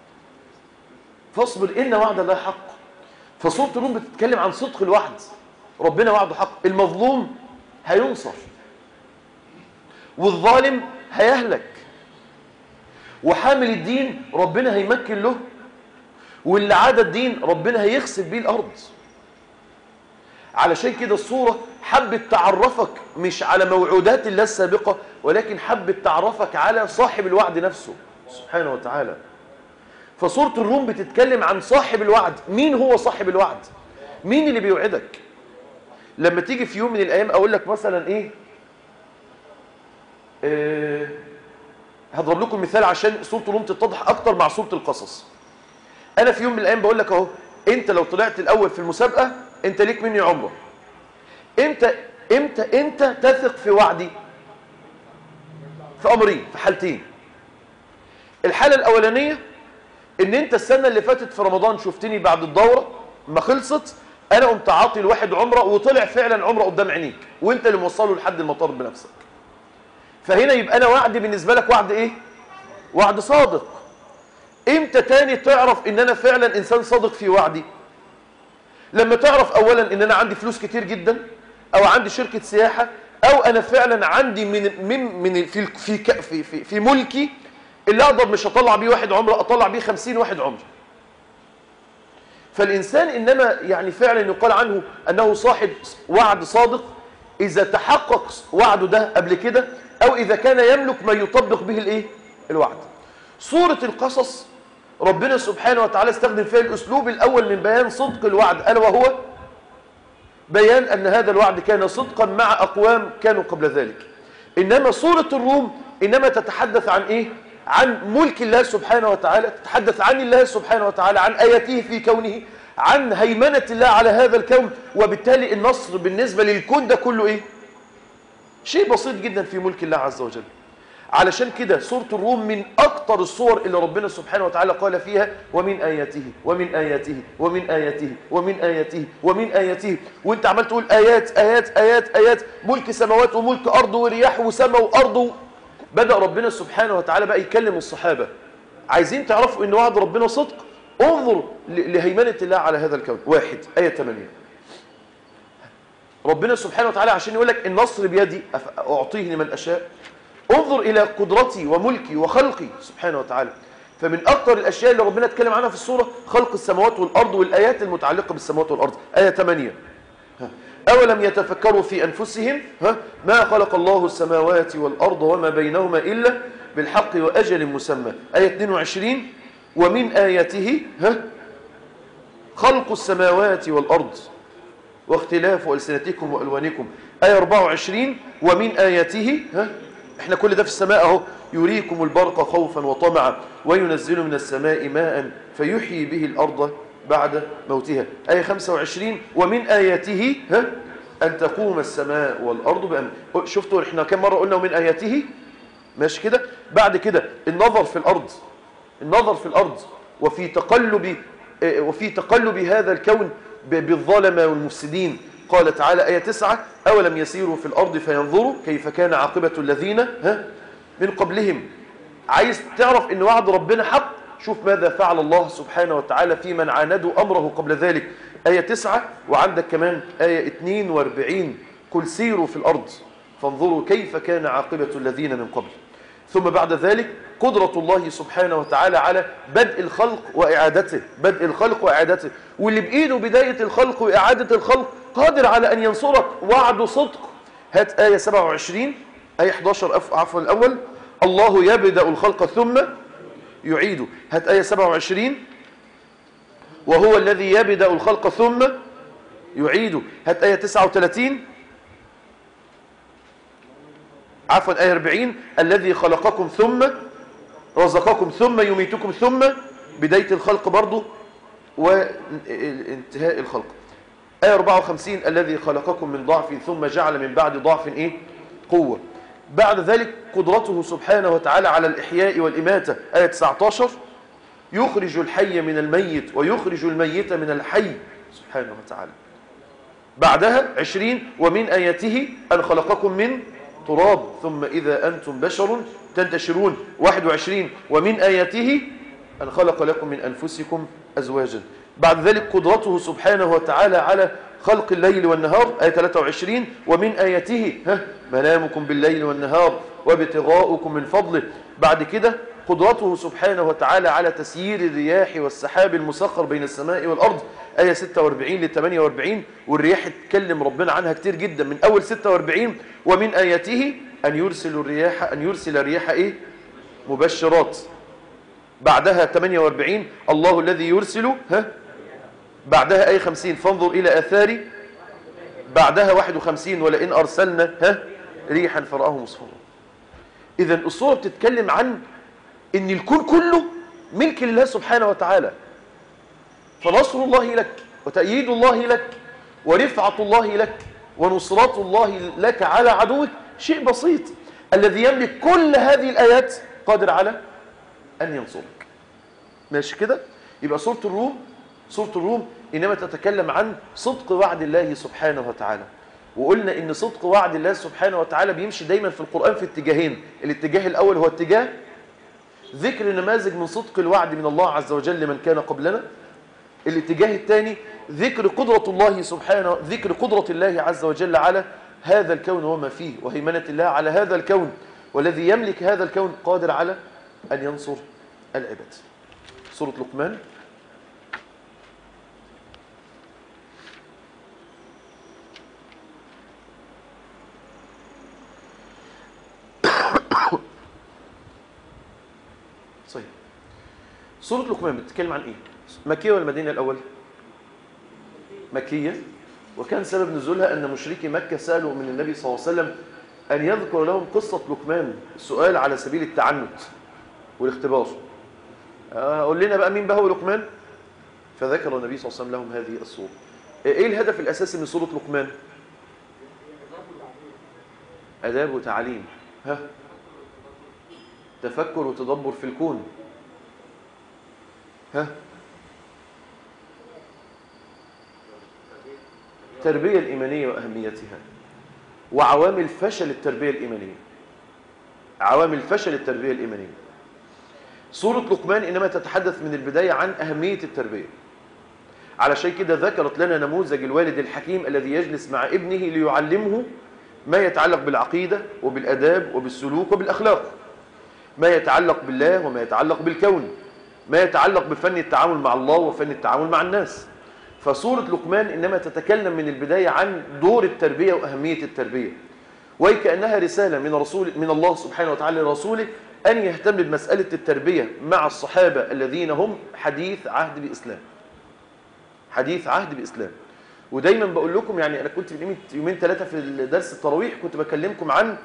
فاصبر إن وعد الله حق فسورة الروم بتتكلم عن صدق الوعد ربنا وعده حق المظلوم هينصر والظالم هيهلك وحامل الدين ربنا هيمكن له واللي عاد الدين ربنا هيخسف بيه الأرض علشان كده الصورة حبت تعرفك مش على موعودات الله السابقة ولكن حبت تعرفك على صاحب الوعد نفسه سبحانه وتعالى فصورة الروم بتتكلم عن صاحب الوعد مين هو صاحب الوعد مين اللي بيوعدك لما تيجي في يوم من الأيام أقول لك مثلا إيه آه هضرب لكم مثال عشان سورة الروم تتضح أكتر مع سورة القصص أنا في يوم من الأيام بقول لك أهو أنت لو طلعت الأول في المسابقة أنت ليك مني عمره امتى امتى انت تثق في وعدي في امرين في حالتين الحاله الاولانيه ان انت السنه اللي فاتت في رمضان شفتني بعد الدوره ما خلصت انا قمت عاطي لواحد عمره وطلع فعلا عمره قدام عينيك وانت اللي موصله لحد المطار بنفسك فهنا يبقى انا وعدي بالنسبه لك وعد ايه وعد صادق امتى تاني تعرف ان انا فعلا انسان صادق في وعدي لما تعرف اولا ان انا عندي فلوس كتير جدا او عندي شركه سياحه او انا فعلا عندي من من من في في في في, في ملكي اللي اقدر مش اطلع بيه واحد عمره اطلع بيه خمسين واحد عمره فالانسان انما يعني فعلا يقال عنه انه صاحب وعد صادق اذا تحقق وعده ده قبل كده او اذا كان يملك ما يطبق به الايه الوعد سوره القصص ربنا سبحانه وتعالى استخدم فيها الاسلوب الاول من بيان صدق الوعد الا وهو بيان أن هذا الوعد كان صدقا مع أقوام كانوا قبل ذلك إنما سورة الروم إنما تتحدث عن إيه؟ عن ملك الله سبحانه وتعالى تتحدث عن الله سبحانه وتعالى عن آياته في كونه عن هيمنة الله على هذا الكون وبالتالي النصر بالنسبة للكون ده كله إيه؟ شيء بسيط جدا في ملك الله عز وجل علشان كده سورة الروم من أكتر الصور اللي ربنا سبحانه وتعالى قال فيها ومن آياته ومن آياته ومن آياته ومن آياته ومن آياته وانت عمال تقول آيات آيات آيات آيات ملك سماوات وملك أرض ورياح وسماء وأرض بدأ ربنا سبحانه وتعالى بقى يكلم الصحابة عايزين تعرفوا ان وعد ربنا صدق انظر لهيمنة الله على هذا الكون واحد آية 8 ربنا سبحانه وتعالى عشان يقول لك النصر بيدي أعطيه لمن أشاء انظر إلى قدرتي وملكي وخلقي سبحانه وتعالى فمن أكثر الأشياء اللي ربنا اتكلم عنها في السورة خلق السماوات والأرض والآيات المتعلقة بالسماوات والأرض آية 8 ها. أولم يتفكروا في أنفسهم ها ما خلق الله السماوات والأرض وما بينهما إلا بالحق وأجل مسمى آية 22 ومن آياته ها خلق السماوات والأرض واختلاف ألسنتكم وألوانكم آية 24 ومن آياته ها احنا كل ده في السماء اهو يريكم البرق خوفا وطمعا وينزل من السماء ماء فيحيي به الأرض بعد موتها آية 25 ومن آياته ها أن تقوم السماء والأرض بأمر شفتوا احنا كم مرة قلنا ومن آياته ماشي كده بعد كده النظر في الأرض النظر في الأرض وفي تقلب آه، وفي تقلب هذا الكون ب- بالظلمة والمفسدين قال تعالى آية 9 أولم يسيروا في الأرض فينظروا كيف كان عاقبة الذين ها من قبلهم عايز تعرف ان وعد ربنا حق شوف ماذا فعل الله سبحانه وتعالى في من عاندوا أمره قبل ذلك آية 9 وعندك كمان آية 42 قل سيروا في الأرض فانظروا كيف كان عاقبة الذين من قبل ثم بعد ذلك قدرة الله سبحانه وتعالى على بدء الخلق وإعادته بدء الخلق وإعادته واللي بإيده بداية الخلق وإعادة الخلق قادر على أن ينصرك وعد صدق هات آية 27 آية 11 أف- عفوا الأول الله يبدأ الخلق ثم يعيده هات آية 27 وهو الذي يبدأ الخلق ثم يعيده هات آية 39 عفوا آية 40 الذي خلقكم ثم رزقكم ثم يميتكم ثم بداية الخلق برضه وانتهاء الخلق آية 54 الذي خلقكم من ضعف ثم جعل من بعد ضعف إيه؟ قوة بعد ذلك قدرته سبحانه وتعالى على الإحياء والإماتة آية 19 يخرج الحي من الميت ويخرج الميت من الحي سبحانه وتعالى بعدها عشرين ومن آياته أن خلقكم من تراب ثم إذا أنتم بشر تنتشرون واحد وعشرين ومن آياته أن خلق لكم من أنفسكم أزواجا بعد ذلك قدرته سبحانه وتعالى على خلق الليل والنهار آية 23 ومن آياته ها منامكم بالليل والنهار وابتغاؤكم من فضله بعد كده قدرته سبحانه وتعالى على تسيير الرياح والسحاب المسخر بين السماء والأرض آية 46 ل 48 والرياح اتكلم ربنا عنها كتير جدا من أول 46 ومن آياته أن يرسل الرياح أن يرسل الرياح إيه مبشرات بعدها 48 الله الذي يرسل ها بعدها آية 50 فانظر إلى آثار بعدها 51 ولئن أرسلنا ها ريحا فرآه مصفرا إذا الصورة بتتكلم عن إن الكون كله ملك الله سبحانه وتعالى فنصر الله لك وتأييد الله لك ورفعة الله لك ونصرة الله لك على عدوك شيء بسيط الذي يملك كل هذه الآيات قادر على أن ينصرك ماشي كده يبقى سورة الروم سورة الروم إنما تتكلم عن صدق وعد الله سبحانه وتعالى وقلنا إن صدق وعد الله سبحانه وتعالى بيمشي دايما في القرآن في اتجاهين الاتجاه الأول هو اتجاه ذكر نماذج من صدق الوعد من الله عز وجل لمن كان قبلنا الاتجاه الثاني ذكر قدرة الله سبحانه ذكر قدرة الله عز وجل على هذا الكون وما فيه وهيمنة الله على هذا الكون والذي يملك هذا الكون قادر على أن ينصر العباد سورة لقمان صحيح سورة لقمان بتتكلم عن ايه مكية ولا مدينة الأول مكية وكان سبب نزولها أن مشركي مكة سألوا من النبي صلى الله عليه وسلم أن يذكر لهم قصة لقمان السؤال على سبيل التعنت والاختبار آه، قول لنا بقى مين بقى هو لقمان فذكر النبي صلى الله عليه وسلم لهم هذه الصورة ايه الهدف الأساسي من سورة لقمان أداب وتعليم ها تفكر وتدبر في الكون ها التربية الإيمانية وأهميتها وعوامل فشل التربية الإيمانية عوامل فشل التربية الإيمانية سورة لقمان إنما تتحدث من البداية عن أهمية التربية على شيء كده ذكرت لنا نموذج الوالد الحكيم الذي يجلس مع ابنه ليعلمه ما يتعلق بالعقيدة وبالأداب وبالسلوك وبالأخلاق ما يتعلق بالله وما يتعلق بالكون ما يتعلق بفن التعامل مع الله وفن التعامل مع الناس فسورة لقمان إنما تتكلم من البداية عن دور التربية وأهمية التربية وكأنها رسالة من رسول من الله سبحانه وتعالى لرسوله أن يهتم بمسألة التربية مع الصحابة الذين هم حديث عهد بإسلام حديث عهد بإسلام ودايما بقول لكم يعني أنا كنت من قيمة يومين ثلاثة في درس التراويح كنت بكلمكم عن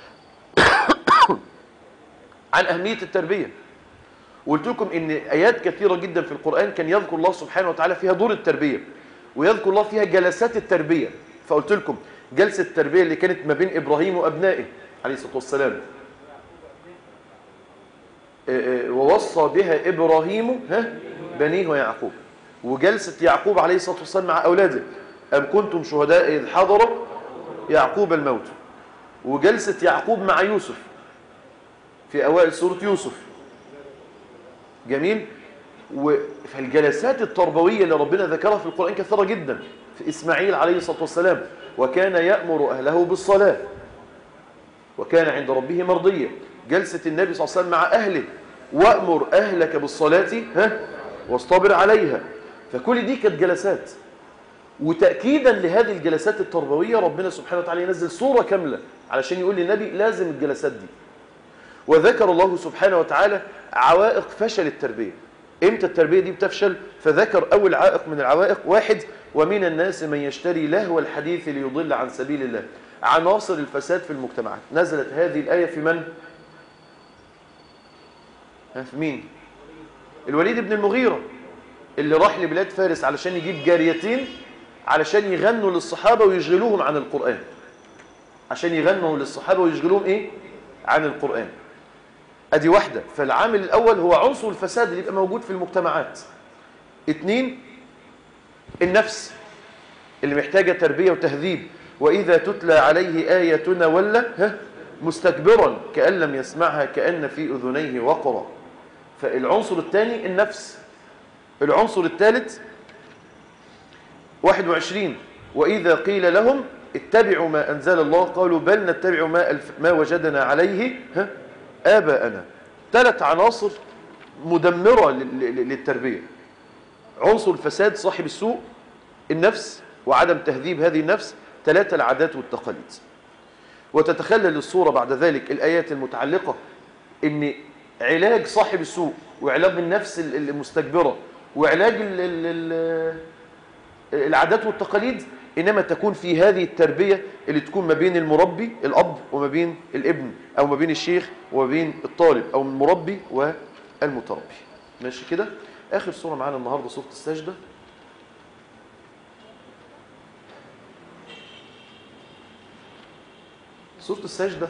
عن أهمية التربية وقلت لكم ان ايات كثيره جدا في القران كان يذكر الله سبحانه وتعالى فيها دور التربيه ويذكر الله فيها جلسات التربيه فقلت لكم جلسه التربيه اللي كانت ما بين ابراهيم وابنائه عليه الصلاه والسلام آه، آه، ووصى بها ابراهيم ها بنيه ويعقوب وجلسه يعقوب عليه الصلاه والسلام مع اولاده ام كنتم شهداء اذ حضر يعقوب الموت وجلسه يعقوب مع يوسف في اوائل سوره يوسف جميل فالجلسات التربوية اللي ربنا ذكرها في القرآن كثيرة جدا في إسماعيل عليه الصلاة والسلام وكان يأمر أهله بالصلاة وكان عند ربه مرضية جلسة النبي صلى الله عليه وسلم مع أهله وأمر أهلك بالصلاة ها واصطبر عليها فكل دي كانت جلسات وتأكيدا لهذه الجلسات التربوية ربنا سبحانه وتعالى ينزل صورة كاملة علشان يقول للنبي لازم الجلسات دي وذكر الله سبحانه وتعالى عوائق فشل التربية امتى التربية دي بتفشل فذكر أول عائق من العوائق واحد ومن الناس من يشتري لهو الحديث ليضل عن سبيل الله عناصر الفساد في المجتمعات نزلت هذه الآية في من؟ ها في مين؟ الوليد بن المغيرة اللي راح لبلاد فارس علشان يجيب جاريتين علشان يغنوا للصحابة ويشغلوهم عن القرآن عشان يغنوا للصحابة ويشغلوهم ايه؟ عن القرآن ادي واحدة فالعامل الاول هو عنصر الفساد اللي يبقى موجود في المجتمعات اتنين النفس اللي محتاجة تربية وتهذيب واذا تتلى عليه آياتنا ولا ها مستكبرا كأن لم يسمعها كأن في اذنيه وقرا فالعنصر الثاني النفس العنصر الثالث 21 واذا قيل لهم اتبعوا ما انزل الله قالوا بل نتبع ما الف ما وجدنا عليه ها آباءنا ثلاث عناصر مدمرة للتربية عنصر الفساد صاحب السوء النفس وعدم تهذيب هذه النفس ثلاثة العادات والتقاليد وتتخلل الصورة بعد ذلك الآيات المتعلقة ان علاج صاحب السوء وعلاج النفس المستكبرة وعلاج ال ال العادات والتقاليد إنما تكون في هذه التربية اللي تكون ما بين المربي الأب وما بين الابن أو ما بين الشيخ وما بين الطالب أو المربي والمتربي ماشي كده آخر صورة معانا النهاردة صورة السجدة صورة السجدة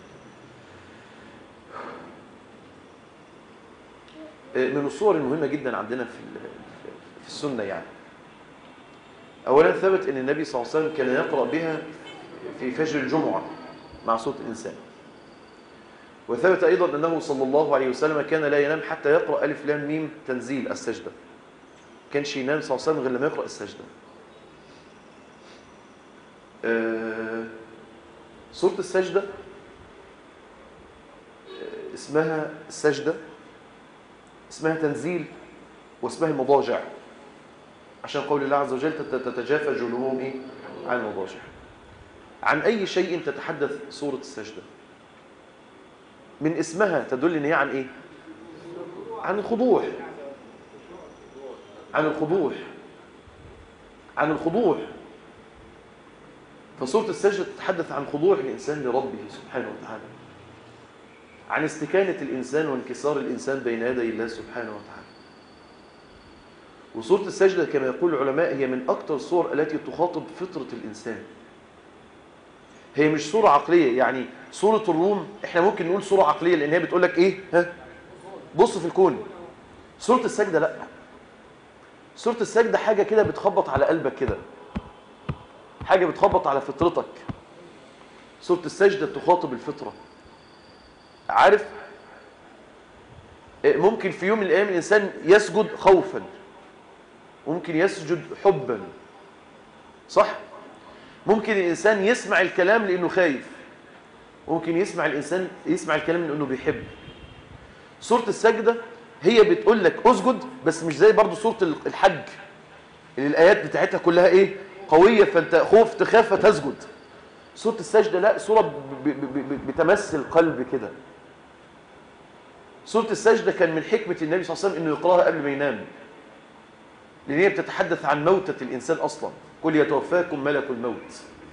من الصور المهمة جدا عندنا في في السنة يعني أولا ثبت أن النبي صلى الله عليه وسلم كان يقرأ بها في فجر الجمعة مع صوت الإنسان وثبت أيضا أنه صلى الله عليه وسلم كان لا ينام حتى يقرأ ألف لام ميم تنزيل السجدة كانش ينام صلى الله عليه وسلم غير لما يقرأ السجدة آه سورة السجدة آه اسمها السجدة اسمها تنزيل واسمها المضاجع عشان قول الله عز وجل تتجافى جنوبهم إيه؟ عن المضاجع عن أي شيء تتحدث سورة السجدة من اسمها تدل ان هي عن ايه عن الخضوع عن الخضوع عن الخضوع فسورة السجدة تتحدث عن خضوع الإنسان لربه سبحانه وتعالى عن استكانة الإنسان وانكسار الإنسان بين يدي الله سبحانه وتعالى وسورة السجدة كما يقول العلماء هي من أكثر الصور التي تخاطب فطرة الإنسان هي مش صورة عقلية يعني صورة الروم احنا ممكن نقول صورة عقلية لان هي بتقول لك ايه ها بص في الكون صورة السجدة لا صورة السجدة حاجة كده بتخبط على قلبك كده حاجة بتخبط على فطرتك صورة السجدة تخاطب الفطرة عارف ممكن في يوم من الايام الانسان يسجد خوفا ممكن يسجد حبا صح ممكن الإنسان يسمع الكلام لأنه خايف ممكن يسمع الإنسان يسمع الكلام لأنه بيحب سورة السجدة هي بتقول لك اسجد بس مش زي برضو سورة الحج اللي الآيات بتاعتها كلها إيه قوية فأنت خوف تخاف فتسجد سورة السجدة لا سورة ب- ب- ب- بتمثل قلب كده سورة السجدة كان من حكمة النبي صلى الله عليه وسلم إنه يقرأها قبل ما ينام لأن هي بتتحدث عن موتة الإنسان أصلا قل يتوفاكم ملك الموت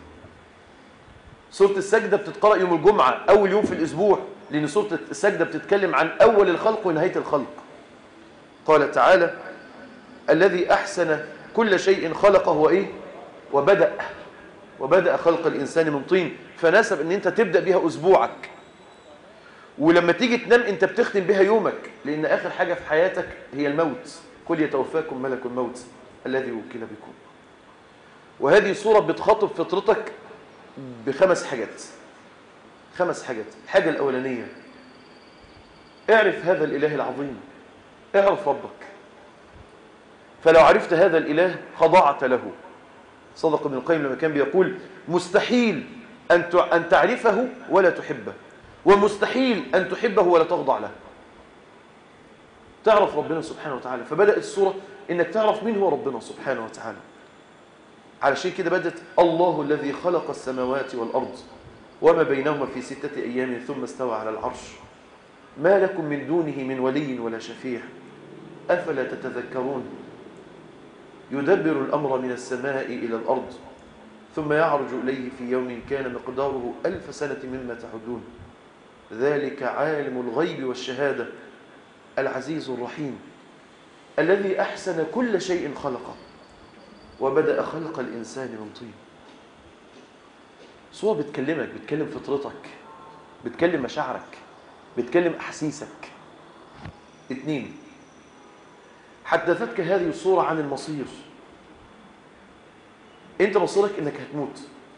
سورة السجدة بتتقرأ يوم الجمعة أول يوم في الأسبوع لأن سورة السجدة بتتكلم عن أول الخلق ونهاية الخلق قال تعالى الذي أحسن كل شيء خلقه وإيه وبدأ وبدأ خلق الإنسان من طين فناسب أن أنت تبدأ بها أسبوعك ولما تيجي تنام أنت بتختم بها يومك لأن آخر حاجة في حياتك هي الموت قل يتوفاكم ملك الموت الذي وكل بكم وهذه صورة بتخاطب فطرتك بخمس حاجات خمس حاجات الحاجة الأولانية اعرف هذا الإله العظيم اعرف ربك فلو عرفت هذا الإله خضعت له صدق ابن القيم لما كان بيقول مستحيل أن تع- أن تعرفه ولا تحبه ومستحيل أن تحبه ولا تخضع له تعرف ربنا سبحانه وتعالى فبدأت السورة إنك تعرف مين هو ربنا سبحانه وتعالى علشان كده بدأت الله الذي خلق السماوات والأرض وما بينهما في ستة أيام ثم استوى على العرش ما لكم من دونه من ولي ولا شفيع أفلا تتذكرون يدبر الأمر من السماء إلى الأرض ثم يعرج إليه في يوم كان مقداره ألف سنة مما تعدون ذلك عالم الغيب والشهادة العزيز الرحيم الذي أحسن كل شيء خلقه وبدأ خلق الإنسان من طين صورة بتكلمك بتكلم فطرتك بتكلم مشاعرك بتكلم أحاسيسك اتنين حدثتك هذه الصورة عن المصير انت مصيرك انك هتموت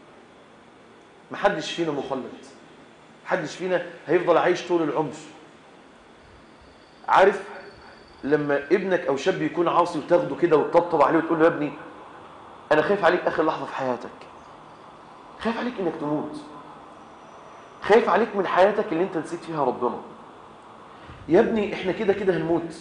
محدش فينا مخلد محدش فينا هيفضل عايش طول العمر عارف لما ابنك او شاب يكون عاصي وتاخده كده وتطبطب عليه وتقول له يا ابني انا خايف عليك اخر لحظه في حياتك خايف عليك انك تموت خايف عليك من حياتك اللي انت نسيت فيها ربنا يا ابني احنا كده كده هنموت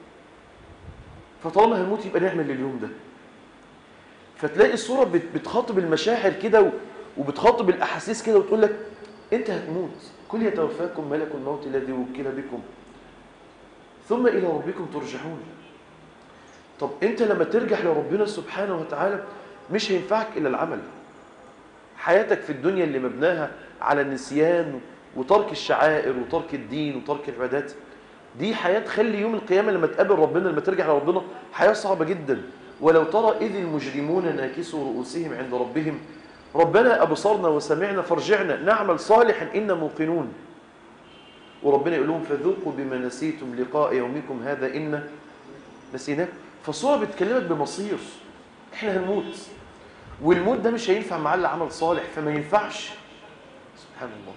فطالما هنموت يبقى نعمل لليوم ده فتلاقي الصوره بت- بتخاطب المشاعر كده و- وبتخاطب الاحاسيس كده وتقول لك انت هتموت كل يتوفاكم ملك الموت الذي وكل بكم ثم الى ربكم ترجعون طب انت لما ترجع لربنا سبحانه وتعالى مش هينفعك الا العمل حياتك في الدنيا اللي مبناها على النسيان وترك الشعائر وترك الدين وترك العبادات دي حياة تخلي يوم القيامة لما تقابل ربنا لما ترجع لربنا حياة صعبة جدا ولو ترى إذ المجرمون ناكسوا رؤوسهم عند ربهم ربنا أبصرنا وسمعنا فارجعنا نعمل صالحا إنا موقنون وربنا يقول لهم فذوقوا بما نسيتم لقاء يومكم هذا إنا نسيناه فالصورة بتكلمك بمصير احنا هنموت والموت ده مش هينفع مع اللي عمل صالح فما ينفعش سبحان الله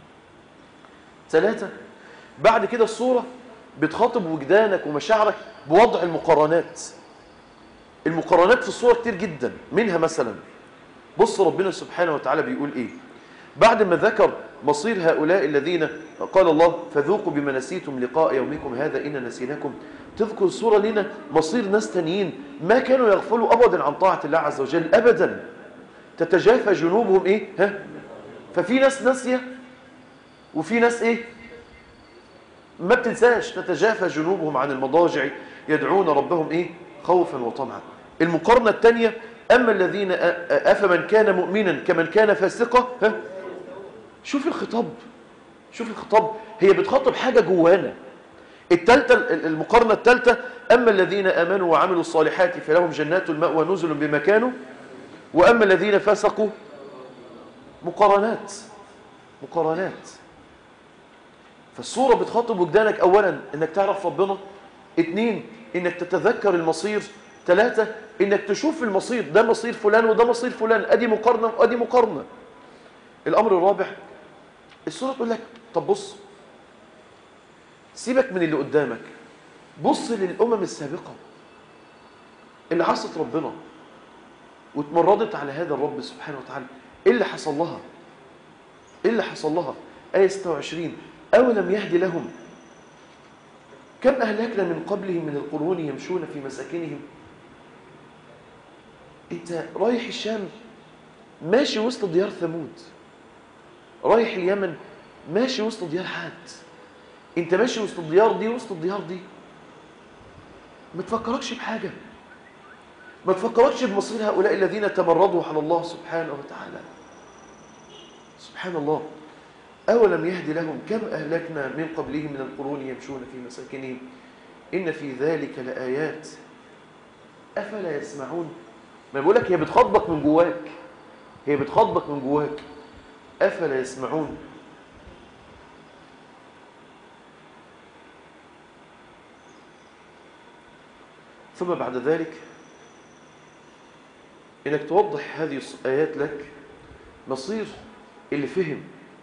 ثلاثة بعد كده الصورة بتخاطب وجدانك ومشاعرك بوضع المقارنات المقارنات في الصورة كتير جدا منها مثلا بص ربنا سبحانه وتعالى بيقول ايه بعد ما ذكر مصير هؤلاء الذين قال الله فذوقوا بما نسيتم لقاء يومكم هذا إن نسيناكم تذكر الصورة لنا مصير ناس تانيين ما كانوا يغفلوا أبدا عن طاعة الله عز وجل أبدا تتجافى جنوبهم إيه ها ففي ناس ناسية وفي ناس إيه ما بتنساش تتجافى جنوبهم عن المضاجع يدعون ربهم إيه خوفا وطمعا المقارنة الثانية أما الذين أ- أ- أفمن كان مؤمنا كمن كان فاسقا ها شوف الخطاب شوف الخطاب هي بتخاطب حاجة جوانا التالتة المقارنة التالتة أما الذين آمنوا وعملوا الصالحات فلهم جنات المأوى نزل بما كانوا وأما الذين فسقوا مقارنات مقارنات فالصورة بتخاطب وجدانك أولا إنك تعرف ربنا اتنين إنك تتذكر المصير ثلاثة إنك تشوف المصير ده مصير فلان وده مصير فلان أدي مقارنة وأدي مقارنة الأمر الرابع الصورة تقول لك طب بص سيبك من اللي قدامك بص للأمم السابقة اللي عصت ربنا واتمردت على هذا الرب سبحانه وتعالى ايه اللي حصل لها ايه اللي حصل لها آية 26 أولم يهدي لهم كم أهلكنا من قبلهم من القرون يمشون في مساكنهم انت رايح الشام ماشي وسط ديار ثمود رايح اليمن ماشي وسط ديار حاد انت ماشي وسط الديار دي وسط الديار دي ما تفكركش بحاجة ما تفكركش بمصير هؤلاء الذين تمردوا على الله سبحانه وتعالى سبحان الله أولم يهد لهم كم أهلكنا من قبلهم من القرون يمشون في مساكنهم إن في ذلك لآيات أفلا يسمعون ما بقول لك هي بتخاطبك من جواك هي بتخاطبك من جواك أفلا يسمعون ثم بعد ذلك إنك توضح هذه الآيات لك مصير اللي فهم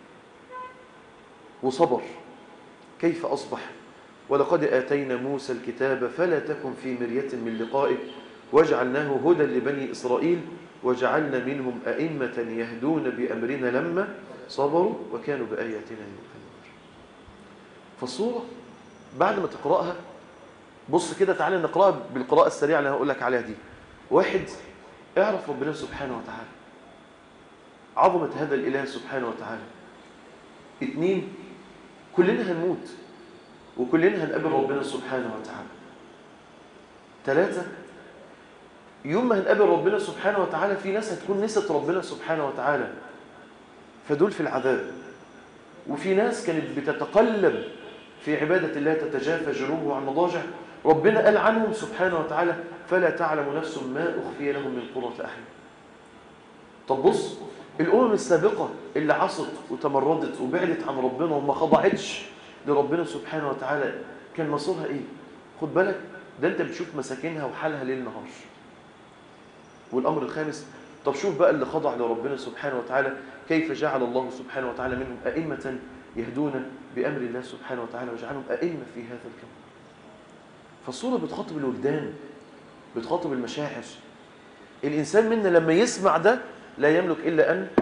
وصبر كيف أصبح ولقد آتينا موسى الكتاب فلا تكن في مرية من لقائه وجعلناه هدى لبني إسرائيل وجعلنا منهم أئمة يهدون بأمرنا لما صبروا وكانوا بآياتنا يوقنون فالصورة بعد ما تقرأها بص كده تعالى نقرأها بالقراءة السريعة اللي هقول لك عليها دي واحد اعرف ربنا سبحانه وتعالى عظمة هذا الإله سبحانه وتعالى اثنين كلنا هنموت وكلنا هنقابل ربنا سبحانه وتعالى ثلاثة يوم ما هنقابل ربنا سبحانه وتعالى في ناس هتكون نست ربنا سبحانه وتعالى فدول في العذاب وفي ناس كانت بتتقلب في عبادة الله تتجافى جنوبه عن مضاجع ربنا قال عنهم سبحانه وتعالى فلا تعلم نفس ما أخفي لهم من قرة أعين طب بص الأمم السابقة اللي عصت وتمردت وبعدت عن ربنا وما خضعتش لربنا سبحانه وتعالى كان مصيرها إيه؟ خد بالك ده أنت بتشوف مساكنها وحالها ليل نهار والأمر الخامس طب شوف بقى اللي خضع لربنا سبحانه وتعالى كيف جعل الله سبحانه وتعالى منهم أئمة يهدون بأمر الله سبحانه وتعالى وجعلهم أئمة في هذا الكون فالصورة بتخاطب الوجدان بتخاطب المشاعر الإنسان منا لما يسمع ده لا يملك إلا أن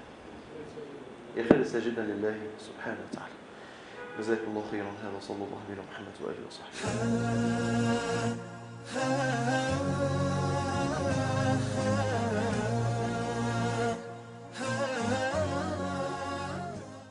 يخر ساجدا لله سبحانه وتعالى جزاكم الله خيرا هذا صلى الله عليه محمد وآله وصحبه